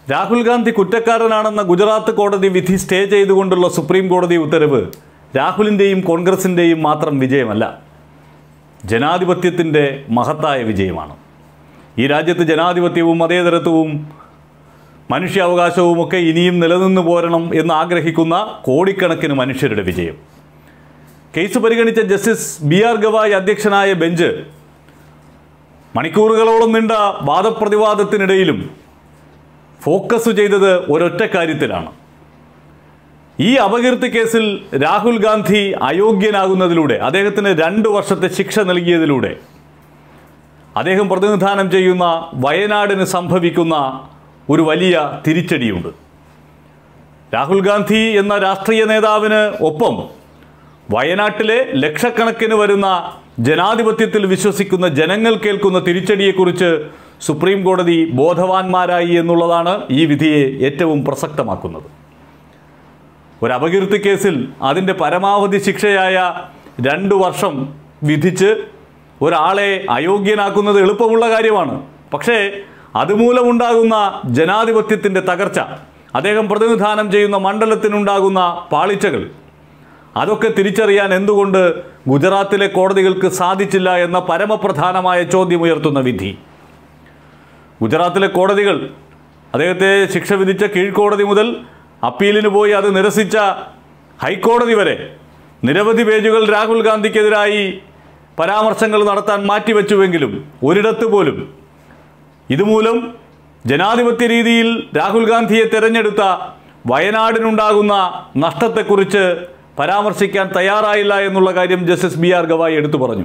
രാഹുൽ ഗാന്ധി കുറ്റക്കാരനാണെന്ന ഗുജറാത്ത് കോടതി വിധി സ്റ്റേ ചെയ്തുകൊണ്ടുള്ള സുപ്രീം കോടതി ഉത്തരവ് രാഹുലിൻ്റെയും കോൺഗ്രസിൻ്റെയും മാത്രം വിജയമല്ല ജനാധിപത്യത്തിൻ്റെ മഹത്തായ വിജയമാണ് ഈ രാജ്യത്ത് ജനാധിപത്യവും മതേതരത്വവും മനുഷ്യാവകാശവും ഒക്കെ ഇനിയും നിലനിന്ന് പോരണം എന്ന് ആഗ്രഹിക്കുന്ന കോടിക്കണക്കിന് മനുഷ്യരുടെ വിജയം കേസ് പരിഗണിച്ച ജസ്റ്റിസ് ബി ആർ ഗവായ് അധ്യക്ഷനായ ബെഞ്ച് മണിക്കൂറുകളോളം നീണ്ട വാദപ്രതിവാദത്തിനിടയിലും ഫോക്കസ് ചെയ്തത് ഒരൊറ്റ കാര്യത്തിലാണ് ഈ അപകീർത്തി കേസിൽ രാഹുൽ ഗാന്ധി അയോഗ്യനാകുന്നതിലൂടെ അദ്ദേഹത്തിന് രണ്ട് വർഷത്തെ ശിക്ഷ നൽകിയതിലൂടെ അദ്ദേഹം പ്രതിനിധാനം ചെയ്യുന്ന വയനാടിന് സംഭവിക്കുന്ന ഒരു വലിയ തിരിച്ചടിയുണ്ട് രാഹുൽ ഗാന്ധി എന്ന രാഷ്ട്രീയ നേതാവിന് ഒപ്പം വയനാട്ടിലെ ലക്ഷക്കണക്കിന് വരുന്ന ജനാധിപത്യത്തിൽ വിശ്വസിക്കുന്ന ജനങ്ങൾ കേൾക്കുന്ന തിരിച്ചടിയെക്കുറിച്ച് സുപ്രീം കോടതി ബോധവാന്മാരായി എന്നുള്ളതാണ് ഈ വിധിയെ ഏറ്റവും പ്രസക്തമാക്കുന്നത് ഒരു അപകീർത്തി കേസിൽ അതിൻ്റെ പരമാവധി ശിക്ഷയായ രണ്ട് വർഷം വിധിച്ച് ഒരാളെ അയോഗ്യനാക്കുന്നത് എളുപ്പമുള്ള കാര്യമാണ് പക്ഷേ അതുമൂലമുണ്ടാകുന്ന ജനാധിപത്യത്തിൻ്റെ തകർച്ച അദ്ദേഹം പ്രതിനിധാനം ചെയ്യുന്ന മണ്ഡലത്തിനുണ്ടാകുന്ന പാളിച്ചകൾ അതൊക്കെ തിരിച്ചറിയാൻ എന്തുകൊണ്ട് ഗുജറാത്തിലെ കോടതികൾക്ക് സാധിച്ചില്ല എന്ന പരമപ്രധാനമായ ചോദ്യം ഉയർത്തുന്ന വിധി ഗുജറാത്തിലെ കോടതികൾ അദ്ദേഹത്തെ ശിക്ഷ വിധിച്ച കീഴ്ക്കോടതി മുതൽ അപ്പീലിന് പോയി അത് നിരസിച്ച ഹൈക്കോടതി വരെ നിരവധി പേജുകൾ രാഹുൽ ഗാന്ധിക്കെതിരായി പരാമർശങ്ങൾ നടത്താൻ മാറ്റിവെച്ചുവെങ്കിലും ഒരിടത്ത് പോലും ഇതുമൂലം ജനാധിപത്യ രീതിയിൽ രാഹുൽ ഗാന്ധിയെ തിരഞ്ഞെടുത്ത വയനാടിനുണ്ടാകുന്ന നഷ്ടത്തെക്കുറിച്ച് പരാമർശിക്കാൻ തയ്യാറായില്ല എന്നുള്ള കാര്യം ജസ്റ്റിസ് ബി ആർ ഗവായി എടുത്തു പറഞ്ഞു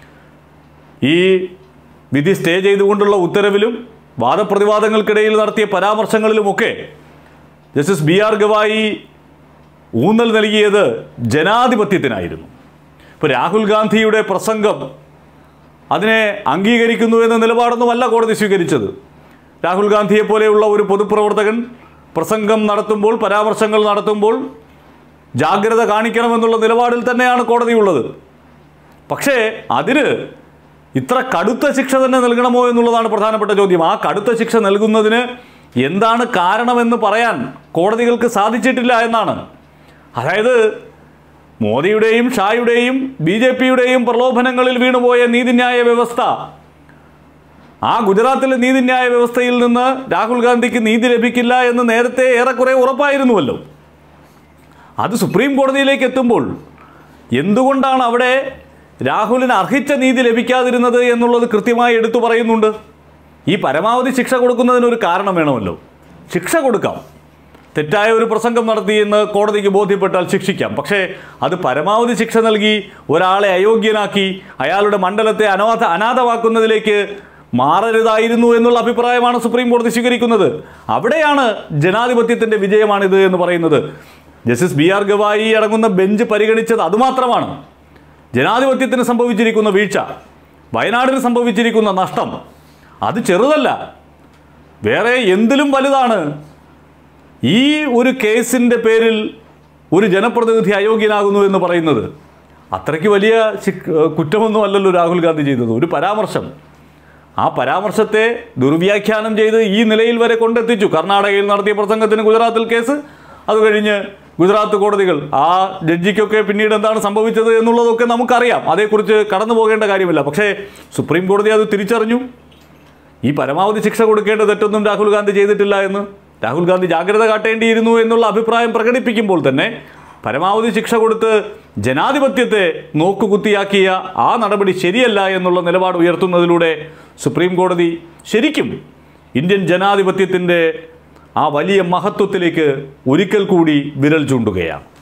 ഈ വിധി സ്റ്റേ ചെയ്തുകൊണ്ടുള്ള ഉത്തരവിലും വാദപ്രതിവാദങ്ങൾക്കിടയിൽ നടത്തിയ പരാമർശങ്ങളിലുമൊക്കെ ജസ്റ്റിസ് ബി ആർ ഗവായി ഊന്നൽ നൽകിയത് ജനാധിപത്യത്തിനായിരുന്നു ഇപ്പോൾ രാഹുൽ ഗാന്ധിയുടെ പ്രസംഗം അതിനെ അംഗീകരിക്കുന്നു എന്ന നിലപാടൊന്നുമല്ല കോടതി സ്വീകരിച്ചത് രാഹുൽ ഗാന്ധിയെ പോലെയുള്ള ഒരു പൊതുപ്രവർത്തകൻ പ്രസംഗം നടത്തുമ്പോൾ പരാമർശങ്ങൾ നടത്തുമ്പോൾ ജാഗ്രത കാണിക്കണമെന്നുള്ള നിലപാടിൽ തന്നെയാണ് കോടതിയുള്ളത് പക്ഷേ അതിന് ഇത്ര കടുത്ത ശിക്ഷ തന്നെ നൽകണമോ എന്നുള്ളതാണ് പ്രധാനപ്പെട്ട ചോദ്യം ആ കടുത്ത ശിക്ഷ നൽകുന്നതിന് എന്താണ് കാരണമെന്ന് പറയാൻ കോടതികൾക്ക് സാധിച്ചിട്ടില്ല എന്നാണ് അതായത് മോദിയുടെയും ഷായുടെയും ബി ജെ പിയുടെയും പ്രലോഭനങ്ങളിൽ വീണുപോയ നീതിന്യായ വ്യവസ്ഥ ആ ഗുജറാത്തിലെ നീതിന്യായ വ്യവസ്ഥയിൽ നിന്ന് രാഹുൽ ഗാന്ധിക്ക് നീതി ലഭിക്കില്ല എന്ന് നേരത്തെ ഏറെക്കുറെ ഉറപ്പായിരുന്നുവല്ലോ അത് സുപ്രീം കോടതിയിലേക്ക് എത്തുമ്പോൾ എന്തുകൊണ്ടാണ് അവിടെ രാഹുലിന് അർഹിച്ച നീതി ലഭിക്കാതിരുന്നത് എന്നുള്ളത് കൃത്യമായി എടുത്തു പറയുന്നുണ്ട് ഈ പരമാവധി ശിക്ഷ കൊടുക്കുന്നതിന് ഒരു കാരണം വേണമല്ലോ ശിക്ഷ കൊടുക്കാം തെറ്റായ ഒരു പ്രസംഗം നടത്തി എന്ന് കോടതിക്ക് ബോധ്യപ്പെട്ടാൽ ശിക്ഷിക്കാം പക്ഷേ അത് പരമാവധി ശിക്ഷ നൽകി ഒരാളെ അയോഗ്യനാക്കി അയാളുടെ മണ്ഡലത്തെ അനാഥ അനാഥമാക്കുന്നതിലേക്ക് മാറരുതായിരുന്നു എന്നുള്ള അഭിപ്രായമാണ് സുപ്രീം കോടതി സ്വീകരിക്കുന്നത് അവിടെയാണ് ജനാധിപത്യത്തിൻ്റെ വിജയമാണിത് എന്ന് പറയുന്നത് ജസ്റ്റിസ് ബി ആർ ഗവായി അടങ്ങുന്ന ബെഞ്ച് പരിഗണിച്ചത് അതുമാത്രമാണ് ജനാധിപത്യത്തിന് സംഭവിച്ചിരിക്കുന്ന വീഴ്ച വയനാടിന് സംഭവിച്ചിരിക്കുന്ന നഷ്ടം അത് ചെറുതല്ല വേറെ എന്തിലും വലുതാണ് ഈ ഒരു കേസിൻ്റെ പേരിൽ ഒരു ജനപ്രതിനിധി അയോഗ്യനാകുന്നു എന്ന് പറയുന്നത് അത്രയ്ക്ക് വലിയ ശിക്- കുറ്റമൊന്നും അല്ലല്ലോ രാഹുൽ ഗാന്ധി ചെയ്തത് ഒരു പരാമർശം ആ പരാമർശത്തെ ദുർവ്യാഖ്യാനം ചെയ്ത് ഈ നിലയിൽ വരെ കൊണ്ടെത്തിച്ചു കർണാടകയിൽ നടത്തിയ പ്രസംഗത്തിന് ഗുജറാത്തിൽ കേസ് അത് കഴിഞ്ഞ് ഗുജറാത്ത് കോടതികൾ ആ ജഡ്ജിക്കൊക്കെ പിന്നീട് എന്താണ് സംഭവിച്ചത് എന്നുള്ളതൊക്കെ നമുക്കറിയാം അതേക്കുറിച്ച് കടന്നു പോകേണ്ട കാര്യമില്ല പക്ഷേ സുപ്രീം കോടതി അത് തിരിച്ചറിഞ്ഞു ഈ പരമാവധി ശിക്ഷ കൊടുക്കേണ്ട തെറ്റൊന്നും രാഹുൽ ഗാന്ധി ചെയ്തിട്ടില്ല എന്ന് രാഹുൽ ഗാന്ധി ജാഗ്രത കാട്ടേണ്ടിയിരുന്നു എന്നുള്ള അഭിപ്രായം പ്രകടിപ്പിക്കുമ്പോൾ തന്നെ പരമാവധി ശിക്ഷ കൊടുത്ത് ജനാധിപത്യത്തെ നോക്കുകുത്തിയാക്കിയ ആ നടപടി ശരിയല്ല എന്നുള്ള നിലപാട് ഉയർത്തുന്നതിലൂടെ സുപ്രീം കോടതി ശരിക്കും ഇന്ത്യൻ ജനാധിപത്യത്തിൻ്റെ ആ വലിയ മഹത്വത്തിലേക്ക് ഒരിക്കൽ കൂടി വിരൽ ചൂണ്ടുകയാണ്